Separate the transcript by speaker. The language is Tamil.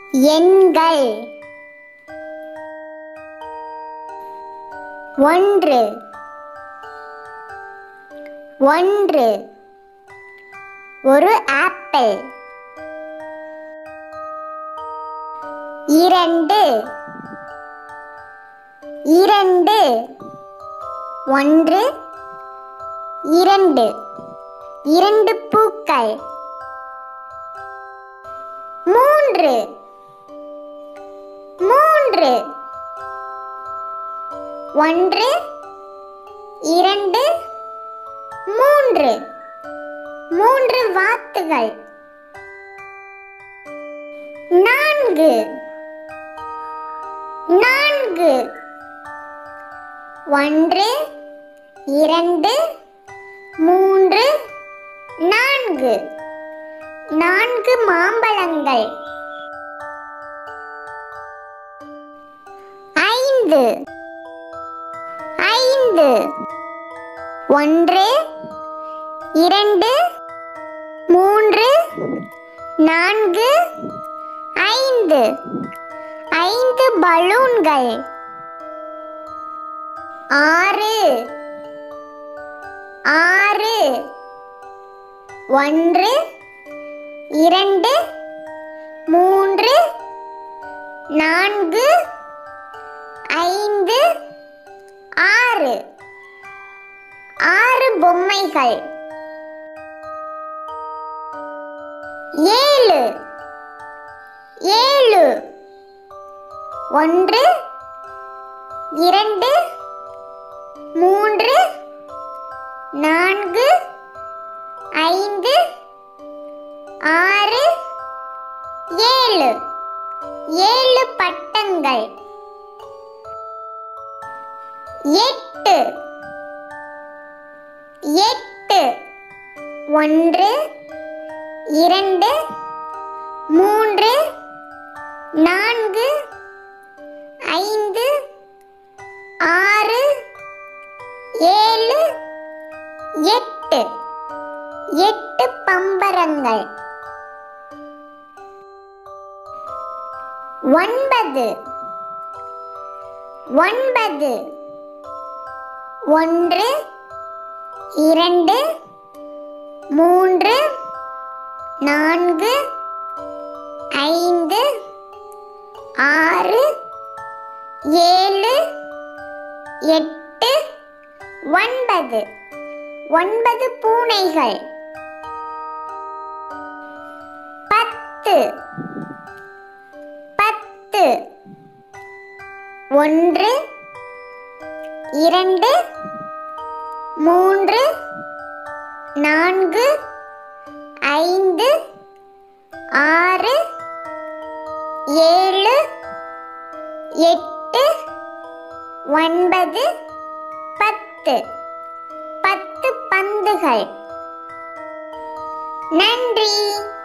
Speaker 1: எண்கள் ஒன்று ஒன்று ஒரு ஆப்பிள் இரண்டு இரண்டு ஒன்று இரண்டு இரண்டு பூக்கள் மூன்று மூன்று ஒன்று இரண்டு மூன்று மூன்று வாத்துகள் நான்கு நான்கு ஒன்று இரண்டு மூன்று நான்கு நான்கு மாம்பழங்கள் ஐந்து ஐந்து ஒன்று இரண்டு மூன்று நான்கு ஐந்து ஐந்து பலூன்கள் ஆறு ஆறு ஒன்று இரண்டு மூன்று நான்கு ஐந்து ஆறு ஆறு பொம்மைகள் ஏழு ஏழு ஒன்று இரண்டு மூன்று நான்கு ஐந்து ஆறு ஏழு ஏழு பட்டங்கள் எட்டு எட்டு ஒன்று இரண்டு மூன்று நான்கு ஐந்து ஆறு ஏழு எட்டு எட்டு பம்பரங்கள் ஒன்பது ஒன்பது ஒன்று இரண்டு மூன்று நான்கு ஐந்து ஆறு ஏழு எட்டு ஒன்பது ஒன்பது பூனைகள் பத்து பத்து ஒன்று இரண்டு மூன்று நான்கு ஐந்து ஆறு ஏழு எட்டு ஒன்பது பத்து பத்து பந்துகள் நன்றி